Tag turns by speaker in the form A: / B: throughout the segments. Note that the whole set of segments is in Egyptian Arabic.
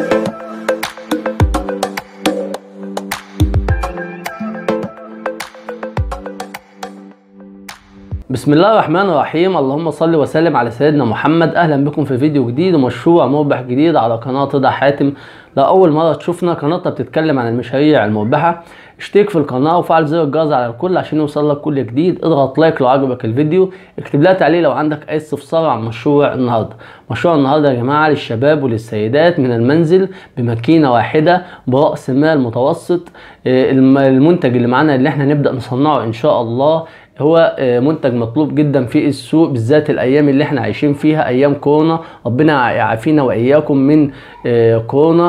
A: بسم الله الرحمن الرحيم اللهم صل وسلم على سيدنا محمد اهلا بكم في فيديو جديد ومشروع مربح جديد على قناه رضا حاتم لو اول مره تشوفنا قناتنا بتتكلم عن المشاريع المربحه اشترك في القناه وفعل زر الجرس على الكل عشان يوصل لك كل جديد اضغط لايك لو عجبك الفيديو اكتب لها تعليق لو عندك اي استفسار عن مشروع النهارده مشروع النهارده يا جماعه للشباب وللسيدات من المنزل بماكينه واحده براس مال متوسط آه، الم- المنتج اللي معانا اللي احنا نبدا نصنعه ان شاء الله هو آه، منتج مطلوب جدا في السوق بالذات الايام اللي احنا عايشين فيها ايام كورونا ربنا يعافينا واياكم من آه، كورونا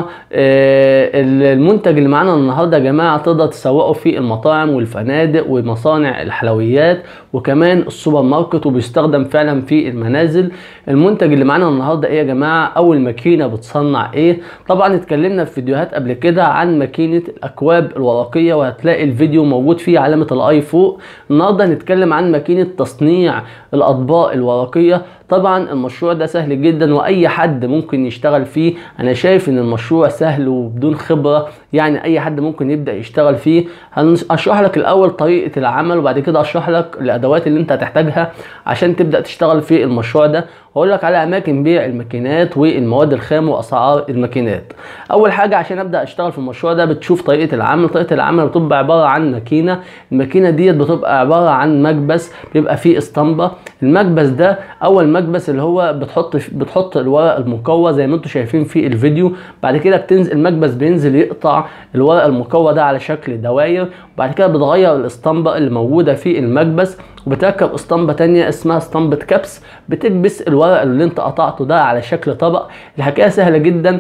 A: آه، المنتج اللي معانا النهارده يا جماعه تقدر تسوقه في المطاعم والفنادق ومصانع الحلويات وكمان السوبر ماركت وبيستخدم فعلا في المنازل المنتج اللي معانا النهارده ايه يا جماعه اول ماكينه بتصنع ايه طبعا اتكلمنا في فيديوهات قبل كده عن ماكينه الاكواب الورقيه وهتلاقي الفيديو موجود فيه علامه الاي فوق النهارده هنتكلم عن ماكينه تصنيع الاطباق الورقيه طبعا المشروع ده سهل جدا واي حد ممكن يشتغل فيه انا شايف ان المشروع سهل وبدون خبره يعني اي حد ممكن يبدا يشتغل فيه هشرح لك الاول طريقه العمل وبعد كده اشرح لك الادوات اللي انت هتحتاجها عشان تبدا تشتغل في المشروع ده واقول لك على اماكن بيع الماكينات والمواد الخام واسعار الماكينات اول حاجه عشان ابدا اشتغل في المشروع ده بتشوف طريقه العمل طريقه العمل بتبقى عباره عن ماكينه الماكينه ديت بتبقى عباره عن مكبس بيبقى فيه اسطمبه المكبس ده اول مكبس اللي هو بتحط بتحط الورق المقوى زي ما انتم شايفين في الفيديو بعد كده بتنزل المكبس بينزل يقطع الورق المقوى ده على شكل دواير وبعد كده بتغير الاسطمبه اللي موجوده في المكبس وبتركب اسطمبه تانية اسمها اسطمبه كبس بتكبس الورق اللي انت قطعته ده على شكل طبق الحكايه سهله جدا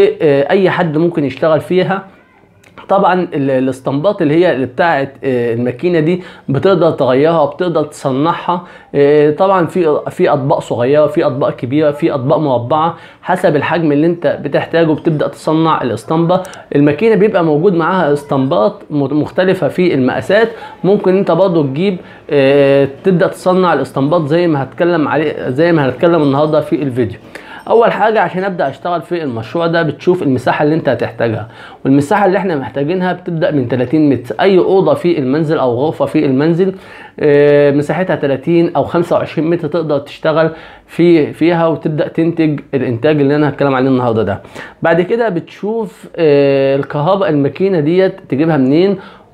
A: واي حد ممكن يشتغل فيها طبعا ال- الاسطمبات اللي هي اللي بتاعت آه، الماكينه دي بتقدر تغيرها وبتقدر تصنعها آه، طبعا في في اطباق صغيره في اطباق كبيره في اطباق مربعه حسب الحجم اللي انت بتحتاجه بتبدا تصنع الاسطمبه الماكينه بيبقى موجود معاها اسطمبات م- مختلفه في المقاسات ممكن انت برضو تجيب آه، تبدا تصنع الاسطمبات زي ما هتكلم عليه زي ما هنتكلم النهارده في الفيديو اول حاجه عشان ابدا اشتغل في المشروع ده بتشوف المساحه اللي انت هتحتاجها والمساحه اللي احنا محتاجينها بتبدا من 30 متر اي اوضه في المنزل او غرفه في المنزل آه، مساحتها 30 او 25 متر تقدر تشتغل في فيها وتبدا تنتج الانتاج اللي انا هتكلم عليه النهارده ده بعد كده بتشوف آه، الكهرباء الماكينه ديت تجيبها منين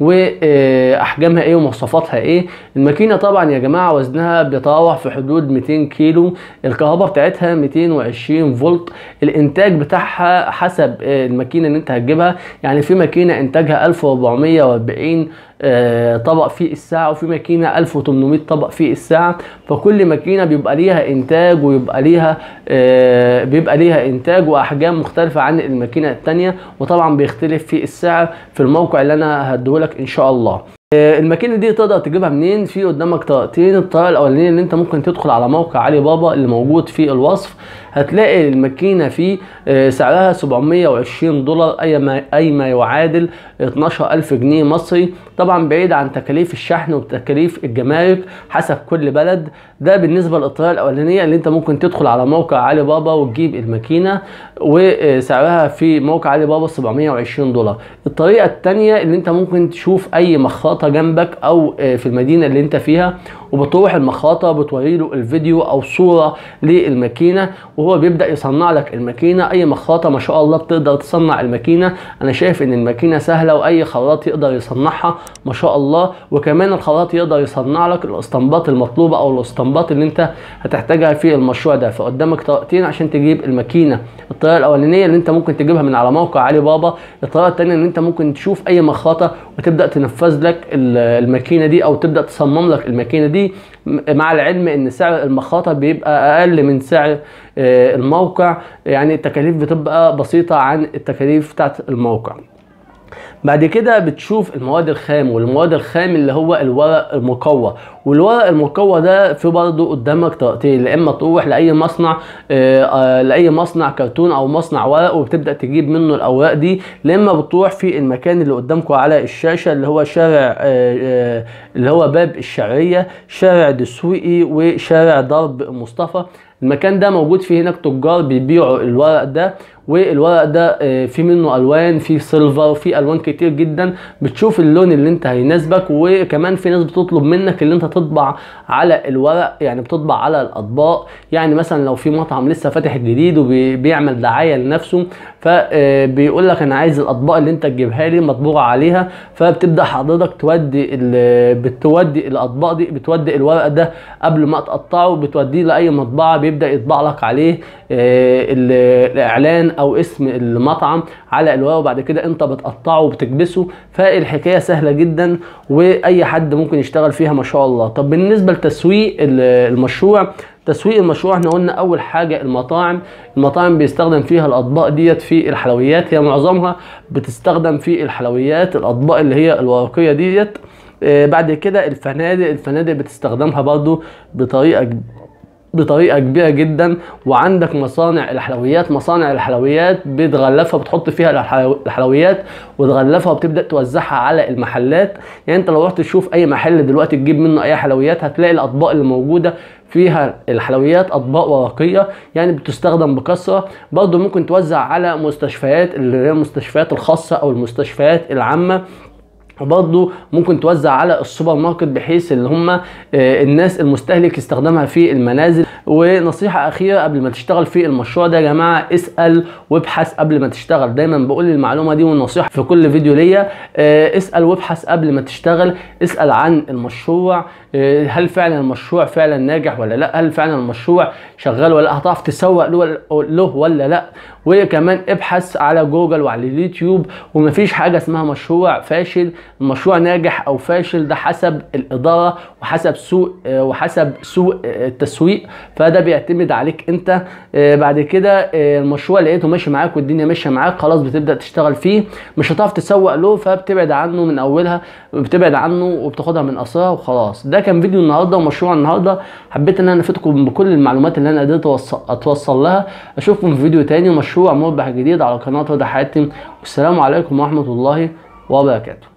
A: واحجامها ايه ومواصفاتها ايه الماكينه طبعا يا جماعه وزنها بيتراوح في حدود 200 كيلو الكهرباء بتاعتها 220 فولت الانتاج بتاعها حسب آه، الماكينه اللي انت هتجيبها يعني في ماكينه انتاجها 1440 آه، طبق في الساعه وفي ماكينه 1800 طبق في الساعه فكل ماكينه بيبقى ليها انتاج ويبقى ليها آه، بيبقى ليها انتاج واحجام مختلفه عن الماكينه الثانيه وطبعا بيختلف في السعر في الموقع اللي انا هديهولك ان شاء الله آه، الماكينه دي تقدر تجيبها منين في قدامك طريقتين الطريقه الاولانيه ان انت ممكن تدخل على موقع علي بابا اللي موجود في الوصف هتلاقي الماكينه فيه آه، سعرها 720 دولار اي ما اي ما يعادل 12000 جنيه مصري طبعا بعيد عن تكاليف الشحن وتكاليف الجمارك حسب كل بلد ده بالنسبه للطريقه الاولانيه اللي انت ممكن تدخل على موقع علي بابا وتجيب الماكينه وسعرها في موقع علي بابا 720 دولار الطريقه الثانيه اللي انت ممكن تشوف اي مخاطه جنبك او آه، في المدينه اللي انت فيها وبتروح المخاطه بتوري له الفيديو او صوره للماكينه وهو بيبدا يصنع لك الماكينه اي مخاطه ما شاء الله بتقدر تصنع الماكينه انا شايف ان الماكينه سهله واي خراط يقدر يصنعها ما شاء الله وكمان الخراط يقدر يصنع لك الاسطمبات المطلوبه او الاسطمبات اللي انت هتحتاجها في المشروع ده فقدامك طريقتين عشان تجيب الماكينه الطريقه الاولانيه اللي انت ممكن تجيبها من على موقع علي بابا الطريقه الثانيه ان انت ممكن تشوف اي مخاطه وتبدا تنفذ لك ال- الماكينه دي او تبدا تصمم لك الماكينه دي م- مع العلم ان سعر المخاطه بيبقى اقل من سعر آه، الموقع يعني التكاليف بتبقى بسيطه عن التكاليف بتاعت الموقع بعد كده بتشوف المواد الخام والمواد الخام اللي هو الورق المقوى والورق المقوى ده في برضه قدامك طريقتين لا اما تروح لاي مصنع آه، آه، لاي مصنع كرتون او مصنع ورق وبتبدا تجيب منه الاوراق دي لا اما بتروح في المكان اللي قدامكم على الشاشه اللي هو شارع آه، آه، اللي هو باب الشعريه شارع دسوقي وشارع ضرب مصطفى المكان ده موجود فيه هناك تجار بيبيعوا الورق ده والورق ده آه، في منه الوان في سيلفر في الوان كتير جدا بتشوف اللون اللي انت هيناسبك وكمان في ناس بتطلب منك اللي انت تطبع على الورق يعني بتطبع على الاطباق يعني مثلا لو في مطعم لسه فاتح جديد وبيعمل دعايه لنفسه فبيقول لك انا عايز الاطباق اللي انت تجيبها لي مطبوعه عليها فبتبدا حضرتك تودي ال- بتودي الاطباق دي بتودي الورق ده قبل ما تقطعه بتوديه لاي مطبعه بيبدا يطبع لك عليه آه، ال- الاعلان او اسم المطعم على الورق وبعد كده انت بتقطعه وبتكبسه فالحكايه سهله جدا واي حد ممكن يشتغل فيها ما شاء الله طب بالنسبه لتسويق ال- المشروع تسويق المشروع احنا قلنا اول حاجه المطاعم المطاعم بيستخدم فيها الاطباق ديت في الحلويات هي معظمها بتستخدم في الحلويات الاطباق اللي هي الورقيه ديت آه، بعد كده الفنادق الفنادق بتستخدمها برضو بطريقه بطريقه كبيره جدا وعندك مصانع الحلويات مصانع الحلويات بتغلفها بتحط فيها الحلو- الحلويات وتغلفها وبتبدا توزعها على المحلات يعني انت لو رحت تشوف اي محل دلوقتي تجيب منه اي حلويات هتلاقي الاطباق اللي موجوده فيها الحلويات اطباق ورقيه يعني بتستخدم بكثره برضه ممكن توزع على مستشفيات اللي هي المستشفيات الخاصه او المستشفيات العامه وبرضه ممكن توزع على السوبر ماركت بحيث اللي هم آه، الناس المستهلك يستخدمها في المنازل ونصيحة أخيرة قبل ما تشتغل في المشروع ده يا جماعة اسأل وابحث قبل ما تشتغل دايما بقول المعلومة دي والنصيحة في كل فيديو ليا آه، اسأل وابحث قبل ما تشتغل اسأل عن المشروع آه، هل فعلا المشروع فعلا ناجح ولا لا هل فعلا المشروع شغال ولا لا هتعرف تسوق له له ولا لا وكمان ابحث على جوجل وعلى اليوتيوب ومفيش حاجة اسمها مشروع فاشل المشروع ناجح او فاشل ده حسب الاداره وحسب سوق آه، وحسب سوق آه، التسويق فده بيعتمد عليك انت آه، بعد كده آه، المشروع لقيته ماشي معاك والدنيا ماشيه معاك خلاص بتبدا تشتغل فيه مش هتعرف تسوق له فبتبعد عنه من اولها بتبعد عنه وبتاخدها من قصرها وخلاص ده كان فيديو النهارده ومشروع النهارده حبيت ان انا افيدكم بكل المعلومات اللي انا قدرت أوص- اتوصل لها اشوفكم في فيديو تاني ومشروع مربح جديد على قناه رضا حاتم والسلام عليكم ورحمه الله وبركاته